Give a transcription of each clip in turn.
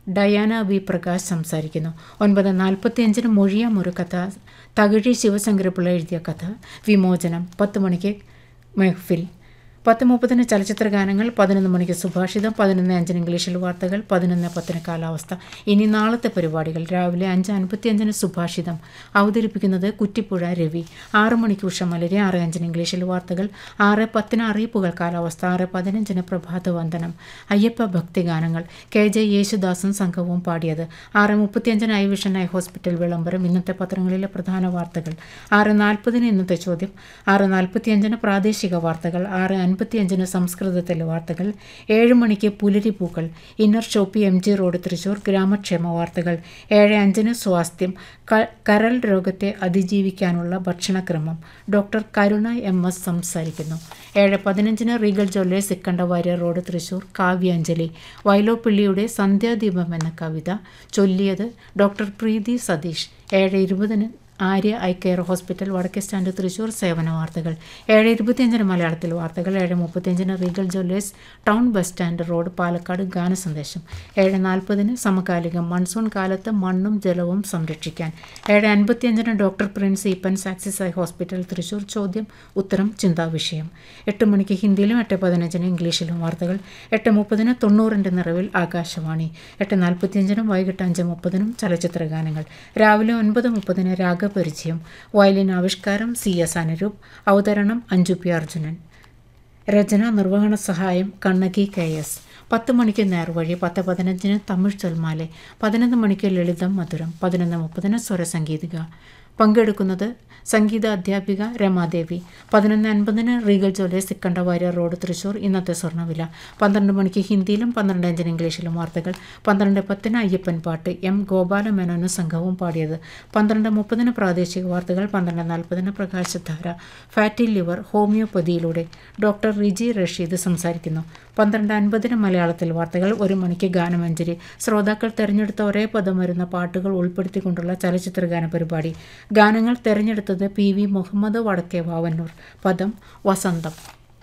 Diana V Prakash സംസാരിക്കുന്നു ഒൻപത് നാൽപ്പത്തിയഞ്ചിന് മൊഴിയാം ഒരു കഥ തകഴി ശിവശങ്കരപിള്ള എഴുതിയ കഥ വിമോചനം പത്ത് മണിക്ക് മെഹ്ഫിൽ പത്ത് മുപ്പതിന് ചലച്ചിത്ര ഗാനങ്ങൾ പതിനൊന്ന് മണിക്ക് സുഭാഷിതം പതിനൊന്ന് അഞ്ചിന് ഇംഗ്ലീഷിൽ വാർത്തകൾ പതിനൊന്ന് പത്തിന് കാലാവസ്ഥ ഇനി നാളത്തെ പരിപാടികൾ രാവിലെ അഞ്ച് അൻപത്തിയഞ്ചിന് സുഭാഷിതം അവതരിപ്പിക്കുന്നത് കുറ്റിപ്പുഴ രവി ആറ് മണിക്ക് ഉഷമലരി ആറ് അഞ്ചിന് ഇംഗ്ലീഷിൽ വാർത്തകൾ ആറ് പത്തിന് അറിയിപ്പുകൾ കാലാവസ്ഥ ആറ് പതിനഞ്ചിന് പ്രഭാത വന്ദനം അയ്യപ്പ ഭക്തിഗാനങ്ങൾ കെ ജെ യേശുദാസും സംഘവും പാടിയത് ആറ് മുപ്പത്തിയഞ്ചിന് ഐ വിഷൻ ഐ ഹോസ്പിറ്റൽ വിളംബരം ഇന്നത്തെ പത്രങ്ങളിലെ പ്രധാന വാർത്തകൾ ആറ് നാൽപ്പതിന് ഇന്നത്തെ ചോദ്യം ആറ് നാൽപ്പത്തിയഞ്ചിന് പ്രാദേശിക വാർത്തകൾ ആറ് അൻപത്തിയഞ്ചിന് സംസ്കൃതത്തിലെ വാർത്തകൾ ഏഴ് മണിക്ക് പുലരിപ്പൂക്കൾ inner shoppe M G road Thrissur ഗ്രാമക്ഷേമ വാർത്തകൾ ഏഴ് അഞ്ചിന് സ്വാസ്ഥ്യം കരൾ രോഗത്തെ അതിജീവിക്കാനുള്ള ഭക്ഷണക്രമം ഡോക്ടർ കരുണ എം എസ് സംസാരിക്കുന്നു ഏഴ് പതിനഞ്ചിന് Regal jewellers Ikkanda Warrier road Thrissur കാവ്യാഞ്ജലി വയലോപ്പിള്ളിയുടെ സന്ധ്യാദീപം എന്ന കവിത ചൊല്ലിയത് ഡോക്ടർ പ്രീതി സതീഷ് ഏഴ് ഇരുപതിന് ആര്യ ഐ കെയർ ഹോസ്പിറ്റൽ വടക്കേ സ്റ്റാൻഡ് തൃശൂർ സേവന വാർത്തകൾ ഏഴ് ഇരുപത്തിയഞ്ചിന് മലയാളത്തിൽ വാർത്തകൾ ഏഴ് മുപ്പത്തിയഞ്ചിന് Regal jewellers town bus stand road Palakkad ഗാനസന്ദേശം ഏഴ് നാൽപ്പതിന് സമകാലികം മൺസൂൺ കാലത്ത് മണ്ണും ജലവും സംരക്ഷിക്കാൻ ഏഴ് അൻപത്തിയഞ്ചിന് ഡോക്ടർ പ്രിൻസ് ഈപ്പൻ സാക്സിസ് ഐ ഹോസ്പിറ്റൽ തൃശൂർ ചോദ്യം ഉത്തരം ചിന്താവിഷയം എട്ട് മണിക്ക് ഹിന്ദിയിലും എട്ട് പതിനഞ്ചിന് ഇംഗ്ലീഷിലും വാർത്തകൾ എട്ട് മുപ്പതിന് തൊണ്ണൂറിൻ്റെ നിറവിൽ ആകാശവാണി എട്ട് നാൽപ്പത്തിയഞ്ചിനും വൈകിട്ട് അഞ്ച് മുപ്പതിനും ചലച്ചിത്ര ഗാനങ്ങൾ രാവിലെ ഒൻപത് മുപ്പതിന് രാഗ പരിചയം വയലിൻ ആവിഷ്കാരം സി എസ് അനുരൂപ് അവതരണം അഞ്ജു പി അർജുനൻ രചന നിർവഹണ സഹായം കണ്ണകി കെ എസ് പത്ത് മണിക്ക് നേർവഴി പത്ത് പതിനഞ്ചിന് തമിഴ് ചൊൽമാലെ പതിനൊന്ന് മണിക്ക് ലളിതം മധുരം പതിനൊന്ന് മുപ്പതിന് സ്വരസംഗീതിക പങ്കെടുക്കുന്നത് സംഗീത അധ്യാപിക രമാദേവി പതിനൊന്ന് അൻപതിന് Regal jewellers Ikkanda Warrier road Thrissur ഇന്നത്തെ സ്വർണ്ണവില പന്ത്രണ്ട് മണിക്ക് ഹിന്ദിയിലും പന്ത്രണ്ട് അഞ്ചിന് ഇംഗ്ലീഷിലും വാർത്തകൾ പന്ത്രണ്ട് പത്തിന് അയ്യപ്പൻ പാട്ട് എം ഗോപാലമേനോനും സംഘവും പാടിയത് പന്ത്രണ്ട് മുപ്പതിന് പ്രാദേശിക വാർത്തകൾ പന്ത്രണ്ട് നാൽപ്പതിന് പ്രകാശധാര ഫാറ്റി ലിവർ ഹോമിയോപ്പതിയിലൂടെ ഡോക്ടർ റിജി റഷീദ് സംസാരിക്കുന്നു പന്ത്രണ്ട് അൻപതിന് മലയാളത്തിൽ വാർത്തകൾ ഒരു മണിക്ക് ഗാനമഞ്ജരി ശ്രോതാക്കൾ തിരഞ്ഞെടുത്ത ഒരേ പദം വരുന്ന പാട്ടുകൾ ഉൾപ്പെടുത്തിക്കൊണ്ടുള്ള ചലച്ചിത്ര ഗാന പരിപാടി ഗാനങ്ങൾ തിരഞ്ഞെടുത്തത് പി വി മുഹമ്മദ് വടക്കേ വാവന്നൂർ പദം വസന്തം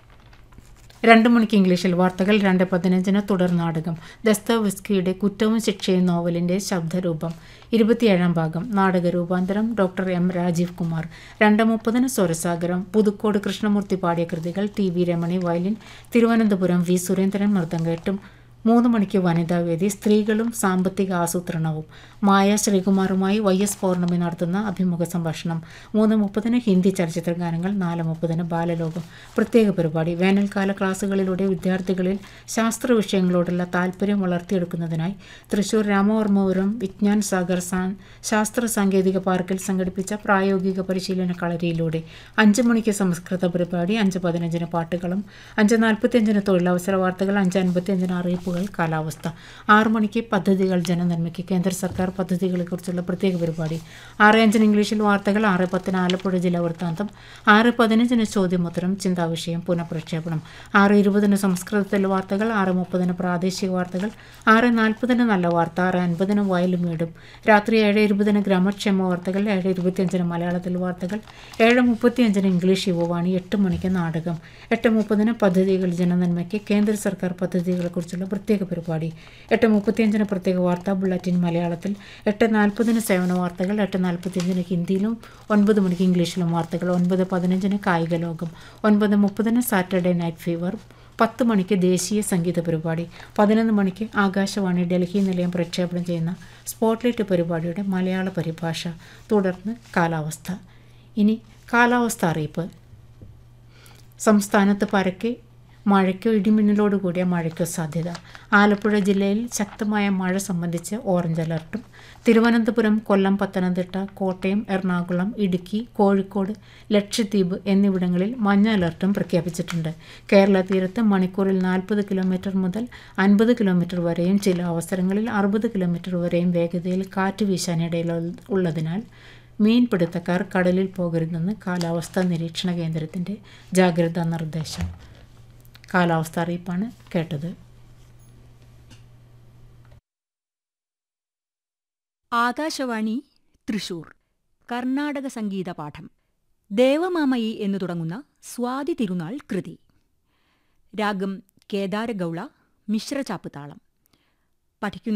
രണ്ട് മണിക്ക് ഇംഗ്ലീഷിൽ വാർത്തകൾ രണ്ട് പതിനഞ്ചിന് തുടർ നാടകം ദസ്തവസ്കിയുടെ കുറ്റവും ശിക്ഷയും നോവലിൻ്റെ ശബ്ദരൂപം ഇരുപത്തിയേഴാം ഭാഗം നാടക രൂപാന്തരം ഡോക്ടർ എം രാജീവ് കുമാർ രണ്ട് മുപ്പതിന് സ്വരസാഗരം പുതുക്കോട് കൃഷ്ണമൂർത്തി പാടിയ കൃതികൾ T V Ramani violin Thiruvananthapuram V Surendran മൃദംഗേട്ടും മൂന്ന് മണിക്ക് വനിതാവേദി സ്ത്രീകളും സാമ്പത്തിക ആസൂത്രണവും മായ ശ്രീകുമാറുമായി വൈ എസ് പൗർണമി നടത്തുന്ന അഭിമുഖ സംഭാഷണം മൂന്ന് മുപ്പതിന് ഹിന്ദി ചലച്ചിത്ര ഗാനങ്ങൾ നാല് മുപ്പതിന് ബാലലോകം പ്രത്യേക പരിപാടി വേനൽക്കാല ക്ലാസുകളിലൂടെ വിദ്യാർത്ഥികളിൽ ശാസ്ത്ര വിഷയങ്ങളോടുള്ള താല്പര്യം വളർത്തിയെടുക്കുന്നതിനായി തൃശൂർ രാമവർമ്മപുരം വിജ്ഞാൻ സാഗർ ശാസ്ത്ര സാങ്കേതിക പാർക്കിൽ സംഘടിപ്പിച്ച പ്രായോഗിക പരിശീലന കളരിയിലൂടെ അഞ്ച് മണിക്ക് സംസ്കൃത പരിപാടി അഞ്ച് പതിനഞ്ചിന് പാട്ടുകളും അഞ്ച് നാൽപ്പത്തിയഞ്ചിന് തൊഴിലവസര വാർത്തകൾ അഞ്ച് അൻപത്തിയഞ്ചിന് അറിയിപ്പുകൾ കാലാവസ്ഥ ആറു മണിക്ക് പദ്ധതികൾ ജനനന്മയ്ക്ക് കേന്ദ്ര സർക്കാർ പദ്ധതികളെക്കുറിച്ചുള്ള പ്രത്യേക പരിപാടി ആറ് അഞ്ചിന് ഇംഗ്ലീഷിൽ വാർത്തകൾ ആറ് പത്തിന് ആലപ്പുഴ ജില്ലാ വൃത്താന്തം ആറ് പതിനഞ്ചിന് ചോദ്യോത്തരം ചിന്താവിഷയം പുനഃപ്രക്ഷേപണം ആറ് ഇരുപതിന് സംസ്കൃതത്തിൽ വാർത്തകൾ ആറ് മുപ്പതിന് പ്രാദേശിക വാർത്തകൾ ആറ് നാൽപ്പതിന് നല്ല വാർത്ത ആറ് അൻപതിന് വയലും വീടും രാത്രി ഏഴ് ഇരുപതിന് ഗ്രാമക്ഷേമ വാർത്തകൾ ഏഴ് ഇരുപത്തിയഞ്ചിന് മലയാളത്തിൽ വാർത്തകൾ ഏഴ് മുപ്പത്തിയഞ്ചിന് ഇംഗ്ലീഷ് യുവവാണി എട്ട് മണിക്ക് നാടകം എട്ട് മുപ്പതിന് പദ്ധതികൾ ജനനന്മയ്ക്ക് കേന്ദ്ര സർക്കാർ പദ്ധതികളെക്കുറിച്ചുള്ള പ്രത്യേക പരിപാടി എട്ട് മുപ്പത്തിയഞ്ചിന് പ്രത്യേക വാർത്താ ബുള്ളറ്റിൻ മലയാളത്തിൽ എട്ട് നാൽപ്പതിന് സേവന വാർത്തകൾ എട്ട് നാൽപ്പത്തിയഞ്ചിന് ഹിന്ദിയിലും ഒൻപത് മണിക്ക് ഇംഗ്ലീഷിലും വാർത്തകൾ ഒൻപത് പതിനഞ്ചിന് കായിക ലോകം ഒൻപത് മുപ്പതിന് സാറ്റർഡേ നൈറ്റ് ഫീവർ പത്ത് മണിക്ക് ദേശീയ സംഗീത പരിപാടി പതിനൊന്ന് മണിക്ക് ആകാശവാണി ഡൽഹി നിലയം പ്രക്ഷേപണം ചെയ്യുന്ന സ്പോട്ട്ലൈറ്റ് പരിപാടിയുടെ മലയാള പരിഭാഷ തുടർന്ന് കാലാവസ്ഥ ഇനി കാലാവസ്ഥ അറിയിപ്പ് സംസ്ഥാനത്ത് പരക്കെ മഴയ്ക്കോ ഇടിമിന്നലോട് കൂടിയ മഴയ്ക്കോ സാധ്യത ആലപ്പുഴ ജില്ലയിൽ ശക്തമായ മഴ സംബന്ധിച്ച് ഓറഞ്ച് അലർട്ടും തിരുവനന്തപുരം കൊല്ലം പത്തനംതിട്ട കോട്ടയം എറണാകുളം ഇടുക്കി കോഴിക്കോട് ലക്ഷദ്വീപ് എന്നിവിടങ്ങളിൽ മഞ്ഞ അലർട്ടും പ്രഖ്യാപിച്ചിട്ടുണ്ട് കേരള തീരത്ത് മണിക്കൂറിൽ നാൽപ്പത് കിലോമീറ്റർ മുതൽ അൻപത് കിലോമീറ്റർ വരെയും ചില അവസരങ്ങളിൽ അറുപത് കിലോമീറ്റർ വരെയും വേഗതയിൽ കാറ്റ് വീശാനിടയിൽ ഉള്ളതിനാൽ മീൻപിടുത്തക്കാർ കടലിൽ പോകരുതെന്ന് കാലാവസ്ഥാ നിരീക്ഷണ കേന്ദ്രത്തിൻ്റെ ജാഗ്രതാ നിർദ്ദേശം കാലാവസ്ഥ അറിയിപ്പാണ് കേട്ടത് ആകാശവാണി തൃശൂർ കർണാടക സംഗീത പാഠം ദേവമാമയി എന്നു തുടങ്ങുന്ന സ്വാതി തിരുനാൾ കൃതി രാഗം കേദാരഗൗള മിശ്രചാപ്പ് താളം പഠിക്കുന്നു